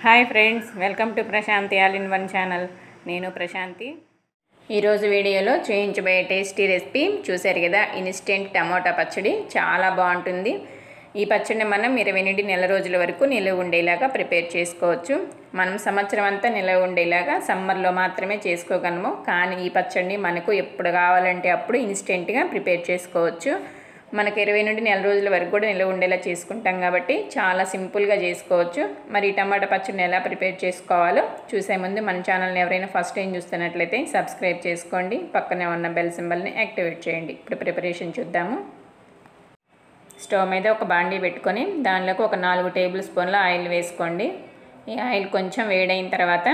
hi friends welcome to Prashanti all in one channel నేను ప్రశాంతి ఈరోజు వీడియోలో చూయించబోయే టేస్టీ రెసిపీ చూశారు కదా ఇన్స్టెంట్ టమోటా పచ్చడి చాలా బాగుంటుంది ఈ పచ్చడిని మనం ఇరవై నుండి నెల రోజుల వరకు నిల్వ ఉండేలాగా ప్రిపేర్ చేసుకోవచ్చు మనం సంవత్సరం అంతా నిల్వ ఉండేలాగా సమ్మర్లో మాత్రమే చేసుకోగలము కానీ ఈ పచ్చడిని మనకు ఎప్పుడు కావాలంటే అప్పుడు ఇన్స్టెంట్గా ప్రిపేర్ చేసుకోవచ్చు మనకి ఇరవై నుండి నెల రోజుల వరకు కూడా నిల్వ ఉండేలా చేసుకుంటాం కాబట్టి చాలా సింపుల్గా చేసుకోవచ్చు మరి ఈ టమాటా పచ్చడిని ఎలా ప్రిపేర్ చేసుకోవాలో చూసే ముందు మన ఛానల్ని ఎవరైనా ఫస్ట్ టైం చూస్తున్నట్లయితే సబ్స్క్రైబ్ చేసుకోండి పక్కనే ఉన్న బెల్ సింబల్ని యాక్టివేట్ చేయండి ఇప్పుడు ప్రిపరేషన్ చూద్దాము స్టవ్ మీద ఒక బాండీ పెట్టుకొని దానిలోకి ఒక నాలుగు టేబుల్ స్పూన్ల ఆయిల్ వేసుకోండి ఈ ఆయిల్ కొంచెం వేడైన తర్వాత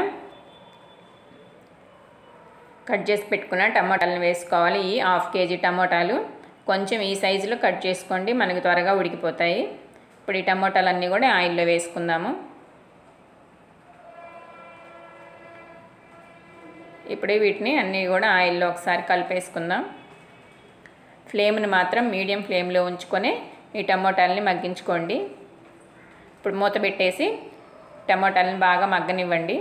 కట్ చేసి పెట్టుకున్న టమాటాలను వేసుకోవాలి ఈ హాఫ్ కేజీ టమాటాలు కొంచెం ఈ సైజులో కట్ చేసుకోండి మనకి త్వరగా ఉడికిపోతాయి ఇప్పుడు ఈ టమాటాలన్నీ కూడా ఆయిల్లో వేసుకుందాము ఇప్పుడు వీటిని అన్నీ కూడా ఆయిల్లో ఒకసారి కలిపేసుకుందాం ఫ్లేమ్ని మాత్రం మీడియం ఫ్లేమ్లో ఉంచుకొని ఈ టమోటాలని మగ్గించుకోండి ఇప్పుడు మూత పెట్టేసి టమోటాలని బాగా మగ్గనివ్వండి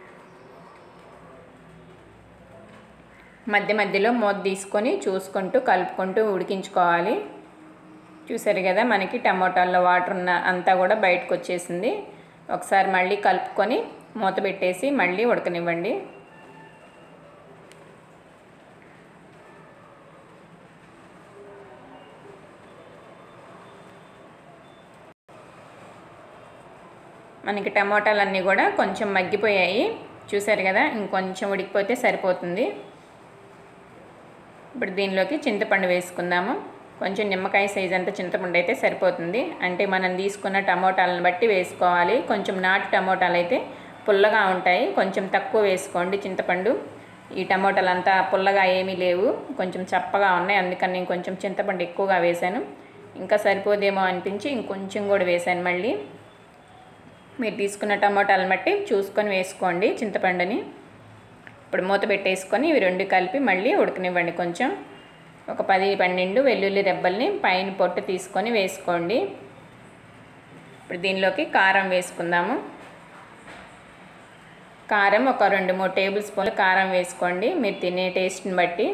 మధ్య మధ్యలో మూత తీసుకొని చూసుకుంటూ కలుపుకుంటూ ఉడికించుకోవాలి చూసారు కదా మనకి టమోటాల్లో వాటర్ ఉన్న అంతా కూడా బయటకు వచ్చేసింది ఒకసారి మళ్ళీ కలుపుకొని మూత పెట్టేసి మళ్ళీ ఉడకనివ్వండి మనకి టమోటాలన్నీ కూడా కొంచెం మగ్గిపోయాయి చూసారు కదా ఇంకొంచెం ఉడికిపోతే సరిపోతుంది ఇప్పుడు దీనిలోకి చింతపండు వేసుకుందాము కొంచెం నిమ్మకాయ సైజ్ అంత చింతపండు అయితే సరిపోతుంది అంటే మనం తీసుకున్న టమోటాలను బట్టి వేసుకోవాలి కొంచెం నాటు టమోటాలు అయితే పుల్లగా ఉంటాయి కొంచెం తక్కువ వేసుకోండి చింతపండు ఈ టమోటాలు అంతా పుల్లగా ఏమీ లేవు కొంచెం చప్పగా ఉన్నాయి అందుకని నేను కొంచెం చింతపండు ఎక్కువగా వేశాను ఇంకా సరిపోదేమో అనిపించి ఇంకొంచెం కూడా వేశాను మళ్ళీ మీరు తీసుకున్న టమోటాలను బట్టి చూసుకొని వేసుకోండి చింతపండుని ఇప్పుడు మూత పెట్టేసుకొని ఇవి రెండు కలిపి మళ్ళీ ఉడకనివ్వండి కొంచెం ఒక పది పన్నెండు వెల్లుల్లి రెబ్బల్ని పైన పొట్టు తీసుకొని వేసుకోండి ఇప్పుడు దీనిలోకి కారం వేసుకుందాము కారం ఒక రెండు మూడు టేబుల్ స్పూన్లు కారం వేసుకోండి మీరు తినే టేస్ట్ని బట్టి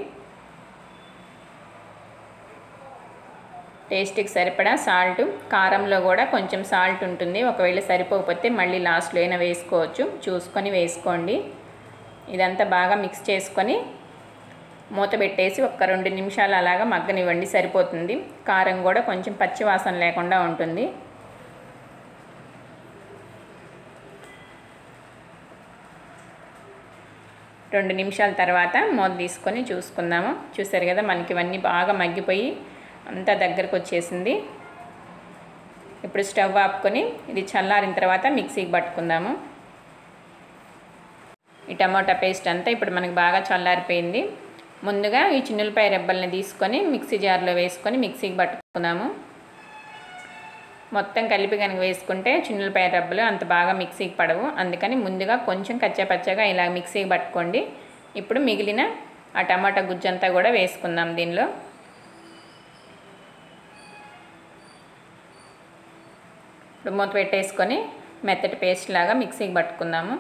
టేస్ట్కి సరిపడా సాల్ట్ కారంలో కూడా కొంచెం సాల్ట్ ఉంటుంది ఒకవేళ సరిపోకపోతే మళ్ళీ లాస్ట్లో అయినా వేసుకోవచ్చు చూసుకొని వేసుకోండి ఇదంతా బాగా మిక్స్ చేసుకొని మూత పెట్టేసి ఒక రెండు నిమిషాలు అలాగా మగ్గనివ్వండి సరిపోతుంది కారం కూడా కొంచెం పచ్చి వాసన లేకుండా ఉంటుంది రెండు నిమిషాల తర్వాత మూత తీసుకొని చూసుకుందాము చూసారు కదా మనకి ఇవన్నీ బాగా మగ్గిపోయి అంతా దగ్గరకు వచ్చేసింది ఇప్పుడు స్టవ్ ఆపుకొని ఇది చల్లారిన తర్వాత మిక్సీకి పట్టుకుందాము ఈ టమాటా పేస్ట్ అంతా ఇప్పుడు మనకి బాగా చల్లారిపోయింది ముందుగా ఈ చిన్నులపాయ రెబ్బల్ని తీసుకొని మిక్సీ జార్లో వేసుకొని మిక్సీకి పట్టుకుందాము మొత్తం కలిపి కనుక వేసుకుంటే చిన్నులపాయ రెబ్బలు అంత బాగా మిక్సీకి పడవు అందుకని ముందుగా కొంచెం కచ్చాపచ్చగా ఇలా మిక్సీకి పట్టుకోండి ఇప్పుడు మిగిలిన ఆ టమాటా గుజ్జంతా కూడా వేసుకుందాం దీనిలో ఇప్పుడు మూత పెట్టేసుకొని మెత్తటి పేస్ట్ లాగా మిక్సీకి పట్టుకుందాము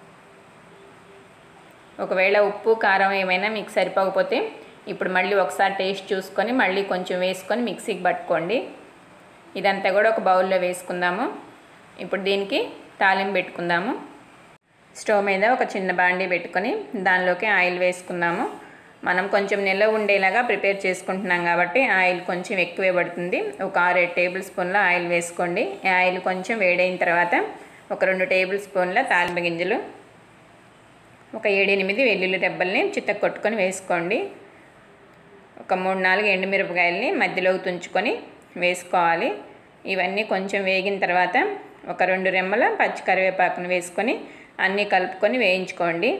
ఒకవేళ ఉప్పు కారం ఏమైనా మీకు సరిపోకపోతే ఇప్పుడు మళ్ళీ ఒకసారి టేస్ట్ చూసుకొని మళ్ళీ కొంచెం వేసుకొని మిక్సీకి పట్టుకోండి ఇదంతా కూడా ఒక బౌల్లో వేసుకుందాము ఇప్పుడు దీనికి తాలింపు పెట్టుకుందాము స్టవ్ మీద ఒక చిన్న బాండీ పెట్టుకొని దానిలోకి ఆయిల్ వేసుకుందాము మనం కొంచెం నిల్వ ఉండేలాగా ప్రిపేర్ చేసుకుంటున్నాం కాబట్టి ఆయిల్ కొంచెం ఎక్కువే పడుతుంది ఒక ఆరేడు టేబుల్ స్పూన్ల ఆయిల్ వేసుకోండి ఆయిల్ కొంచెం వేడైన తర్వాత ఒక రెండు టేబుల్ స్పూన్ల తాలింపు గింజలు ఒక ఏడెనిమిది వెల్లుల్లి రెబ్బల్ని చిత్త కొట్టుకొని వేసుకోండి ఒక మూడు నాలుగు ఎండుమిరపకాయలని మధ్యలోకి తుంచుకొని వేసుకోవాలి ఇవన్నీ కొంచెం వేగిన తర్వాత ఒక రెండు రెమ్మల పచ్చి కరివేపాకును వేసుకొని అన్నీ కలుపుకొని వేయించుకోండి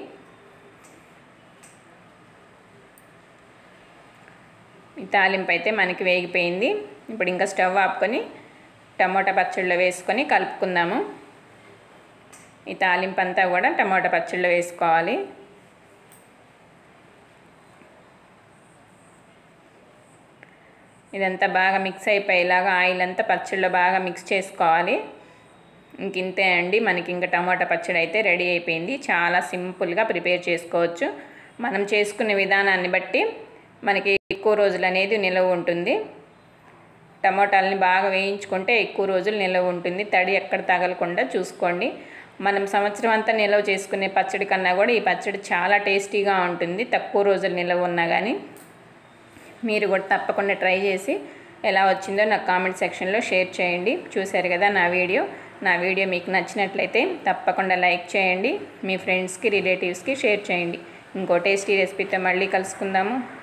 ఈ తాలింపు అయితే మనకి వేగిపోయింది ఇప్పుడు ఇంకా స్టవ్ ఆపుకొని టమోటా పచ్చడిలో వేసుకొని కలుపుకుందాము ఈ తాలింపు అంతా కూడా టమాటా పచ్చళ్ళు వేసుకోవాలి ఇదంతా బాగా మిక్స్ అయిపోయేలాగా ఆయిల్ అంతా పచ్చళ్ళు బాగా మిక్స్ చేసుకోవాలి ఇంక ఇంతే అండి మనకి ఇంకా టమాటా పచ్చడి అయితే రెడీ అయిపోయింది చాలా సింపుల్గా ప్రిపేర్ చేసుకోవచ్చు మనం చేసుకునే విధానాన్ని బట్టి మనకి ఎక్కువ రోజులు అనేది నిలవ ఉంటుంది టమాటాలని బాగా వేయించుకుంటే ఎక్కువ రోజులు నిలవ ఉంటుంది తడి ఎక్కడ తగలకుండా చూసుకోండి మనం సంవత్సరం అంతా నిల్వ చేసుకునే పచ్చడి కన్నా కూడా ఈ పచ్చడి చాలా టేస్టీగా ఉంటుంది తక్కువ రోజులు నిల్వ ఉన్నా కానీ మీరు కూడా తప్పకుండా ట్రై చేసి ఎలా వచ్చిందో నాకు కామెంట్ సెక్షన్లో షేర్ చేయండి చూశారు కదా నా వీడియో నా వీడియో మీకు నచ్చినట్లయితే తప్పకుండా లైక్ చేయండి మీ ఫ్రెండ్స్కి రిలేటివ్స్కి షేర్ చేయండి ఇంకో టేస్టీ రెసిపీతో మళ్ళీ కలుసుకుందాము